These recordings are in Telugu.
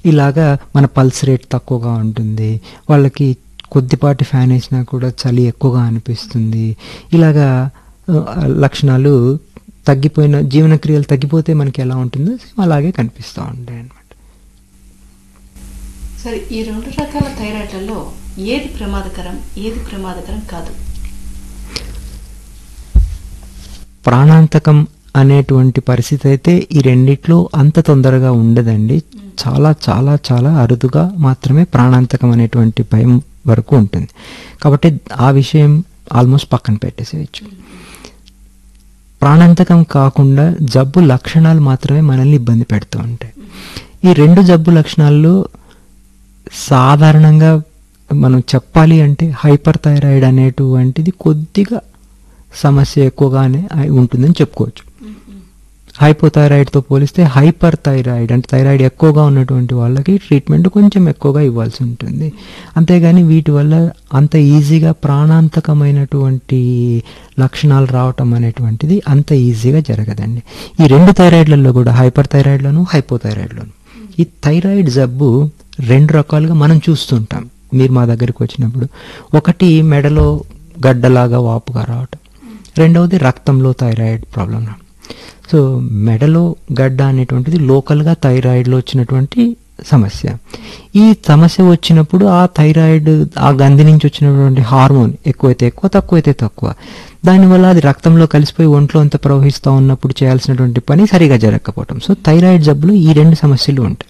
ఇలాగా మన పల్స్ రేట్ తక్కువగా ఉంటుంది వాళ్ళకి కొద్దిపాటి ఫ్యాన్ వేసినా కూడా చలి ఎక్కువగా అనిపిస్తుంది ఇలాగా ఆ, లక్షణాలు తగ్గిపోయిన జీవనక్రియలు తగ్గిపోతే మనకి ఎలా ఉంటుందో సేమ్ అలాగే కనిపిస్తూ ఉంటాయి అన్నమాట సరే ఈ రెండు రకాల థైరాయిడ్లలో ఏది ప్రమాదకరం ఏది ప్రమాదకరం కాదు ప్రాణాంతకం అనేటువంటి పరిస్థితి అయితే ఈ రెండిట్లో అంత తొందరగా ఉండదండి చాలా చాలా చాలా అరుదుగా మాత్రమే ప్రాణాంతకం అనేటువంటి భయం వరకు ఉంటుంది కాబట్టి ఆ విషయం ఆల్మోస్ట్ పక్కన పెట్టేసేయచ్చు ప్రాణాంతకం కాకుండా జబ్బు లక్షణాలు మాత్రమే మనల్ని ఇబ్బంది పెడుతూ ఉంటాయి ఈ రెండు జబ్బు లక్షణాల్లో సాధారణంగా మనం చెప్పాలి అంటే హైపర్ థైరాయిడ్ అనేటువంటిది కొద్దిగా సమస్య ఎక్కువగానే అయి ఉంటుందని చెప్పుకోవచ్చు హైపోథైరాయిడ్తో పోలిస్తే హైపర్ థైరాయిడ్ అంటే థైరాయిడ్ ఎక్కువగా ఉన్నటువంటి వాళ్ళకి ట్రీట్మెంట్ కొంచెం ఎక్కువగా ఇవ్వాల్సి ఉంటుంది అంతేగాని వీటి వల్ల అంత ఈజీగా ప్రాణాంతకమైనటువంటి లక్షణాలు రావటం అనేటువంటిది అంత ఈజీగా జరగదండి ఈ రెండు థైరాయిడ్లలో కూడా హైపర్ థైరాయిడ్లోను హైపోథైరాయిడ్లోను ఈ థైరాయిడ్ జబ్బు రెండు రకాలుగా మనం చూస్తుంటాం మీరు మా దగ్గరికి వచ్చినప్పుడు ఒకటి మెడలో గడ్డలాగా వాపుగా రావటం రెండవది రక్తంలో థైరాయిడ్ ప్రాబ్లం రావడం సో మెడలో గడ్డ అనేటువంటిది లోకల్గా థైరాయిడ్లో వచ్చినటువంటి సమస్య ఈ సమస్య వచ్చినప్పుడు ఆ థైరాయిడ్ ఆ గంధి నుంచి వచ్చినటువంటి హార్మోన్ ఎక్కువైతే ఎక్కువ తక్కువైతే తక్కువ దానివల్ల అది రక్తంలో కలిసిపోయి ఒంట్లో అంతా ప్రవహిస్తూ ఉన్నప్పుడు చేయాల్సినటువంటి పని సరిగా జరగకపోవటం సో థైరాయిడ్ జబ్బులు ఈ రెండు సమస్యలు ఉంటాయి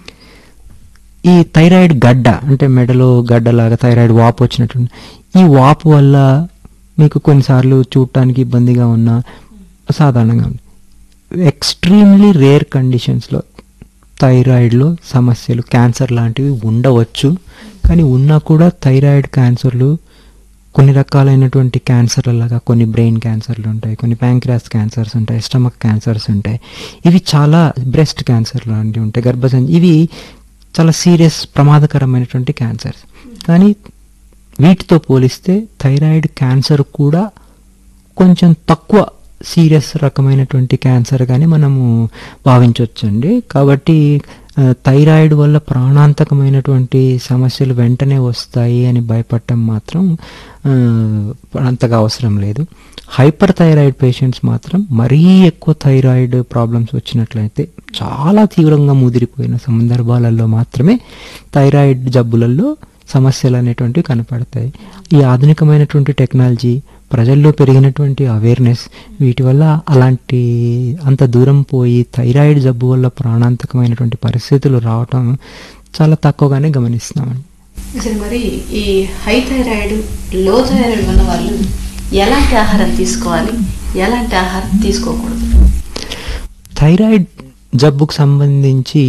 ఈ థైరాయిడ్ గడ్డ అంటే మెడలో గడ్డలాగా థైరాయిడ్ వాపు వచ్చినటువంటి ఈ వాపు వల్ల మీకు కొన్నిసార్లు చూడటానికి ఇబ్బందిగా ఉన్నా సాధారణంగా ఉంది ఎక్స్ట్రీమ్లీ రేర్ కండిషన్స్లో థైరాయిడ్లో సమస్యలు క్యాన్సర్ లాంటివి ఉండవచ్చు కానీ ఉన్నా కూడా థైరాయిడ్ క్యాన్సర్లు కొన్ని రకాలైనటువంటి క్యాన్సర్ల లాగా కొన్ని బ్రెయిన్ క్యాన్సర్లు ఉంటాయి కొన్ని ప్యాంక్రాస్ క్యాన్సర్స్ ఉంటాయి స్టమక్ క్యాన్సర్స్ ఉంటాయి ఇవి చాలా బ్రెస్ట్ క్యాన్సర్ లాంటివి ఉంటాయి గర్భసంచి ఇవి చాలా సీరియస్ ప్రమాదకరమైనటువంటి క్యాన్సర్స్ కానీ వీటితో పోలిస్తే థైరాయిడ్ క్యాన్సర్ కూడా కొంచెం తక్కువ సీరియస్ రకమైనటువంటి క్యాన్సర్ కానీ మనము భావించవచ్చండి కాబట్టి ఆ, థైరాయిడ్ వల్ల ప్రాణాంతకమైనటువంటి సమస్యలు వెంటనే వస్తాయి అని భయపడటం మాత్రం ఆ, అంతగా అవసరం లేదు హైపర్ థైరాయిడ్ పేషెంట్స్ మాత్రం మరీ ఎక్కువ థైరాయిడ్ ప్రాబ్లమ్స్ వచ్చినట్లయితే చాలా తీవ్రంగా ముదిరిపోయిన సందర్భాలలో మాత్రమే థైరాయిడ్ జబ్బులలో సమస్యలు అనేటువంటివి కనపడతాయి ఈ ఆధునికమైనటువంటి టెక్నాలజీ ప్రజల్లో పెరిగినటువంటి అవేర్నెస్ వీటి వల్ల అలాంటి అంత దూరం పోయి థైరాయిడ్ జబ్బు వల్ల ప్రాణాంతకమైనటువంటి పరిస్థితులు రావటం చాలా తక్కువగానే గమనిస్తున్నామండి అసలు మరి ఈ హై థైరాయిడ్ లో థైరాయిడ్ ఉన్న వాళ్ళు ఎలాంటి ఆహారం తీసుకోవాలి ఎలాంటి ఆహారం తీసుకోకూడదు థైరాయిడ్ జబ్బుకు సంబంధించి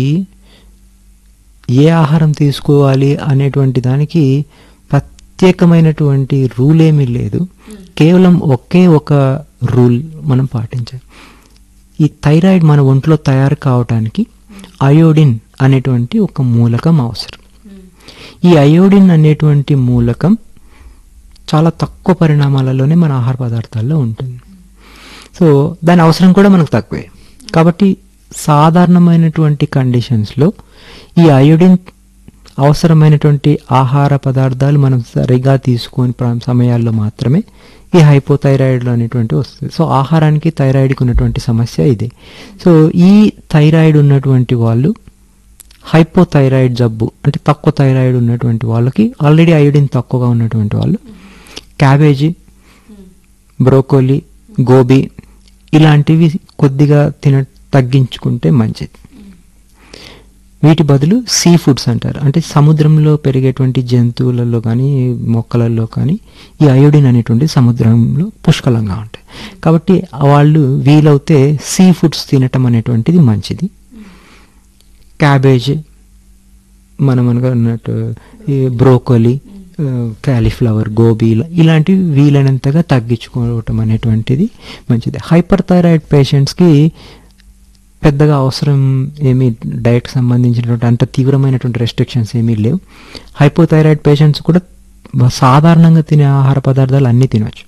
ఏ ఆహారం తీసుకోవాలి అనేటువంటి దానికి ప్రత్యేకమైనటువంటి రూల్ ఏమీ లేదు కేవలం ఒకే ఒక రూల్ మనం పాటించాలి ఈ థైరాయిడ్ మన ఒంట్లో తయారు కావటానికి అయోడిన్ అనేటువంటి ఒక మూలకం అవసరం ఈ అయోడిన్ అనేటువంటి మూలకం చాలా తక్కువ పరిణామాలలోనే మన ఆహార పదార్థాల్లో ఉంటుంది సో దాని అవసరం కూడా మనకు తక్కువే కాబట్టి సాధారణమైనటువంటి కండిషన్స్లో ఈ అయోడిన్ అవసరమైనటువంటి ఆహార పదార్థాలు మనం సరిగా తీసుకొని ప్ర- సమయాల్లో మాత్రమే ఈ హైపోథైరాయిడ్లు అనేటువంటి వస్తుంది సో ఆహారానికి థైరాయిడ్కి ఉన్నటువంటి సమస్య ఇదే సో ఈ థైరాయిడ్ ఉన్నటువంటి వాళ్ళు హైపోథైరాయిడ్ జబ్బు అంటే తక్కువ థైరాయిడ్ ఉన్నటువంటి వాళ్ళకి ఆల్రెడీ అయోడిన్ తక్కువగా ఉన్నటువంటి వాళ్ళు క్యాబేజీ బ్రోకోలీ గోబీ ఇలాంటివి కొద్దిగా తిన తగ్గించుకుంటే మంచిది వీటి బదులు సీ ఫుడ్స్ అంటారు అంటే సముద్రంలో పెరిగేటువంటి జంతువులలో కానీ మొక్కలలో కానీ ఈ అయోడిన్ అనేటువంటి సముద్రంలో పుష్కలంగా ఉంటాయి కాబట్టి వాళ్ళు వీలవుతే సీ ఫుడ్స్ తినటం అనేటువంటిది మంచిది క్యాబేజ్ మనం అనగా అన్నట్టు ఈ బ్రోకోలీ క్యాలీఫ్లవర్ గోబీ ఇలా- ఇలాంటివి వీలైనంతగా తగ్గించుకోవటం అనేటువంటిది మంచిది హైపర్ థైరాయిడ్ పేషెంట్స్కి పెద్దగా అవసరం ఏమీ డైట్ సంబంధించినటువంటి అంత తీవ్రమైనటువంటి రెస్ట్రిక్షన్స్ ఏమీ లేవు హైపోథైరాయిడ్ పేషెంట్స్ కూడా బ- సాధారణంగా తినే ఆహార పదార్థాలు అన్నీ తినవచ్చు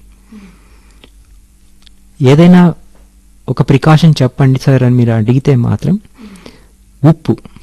ఏదైనా ఒక ప్రికాషన్ చెప్పండి సార్ అని మీరు అడిగితే మాత్రం ఉప్పు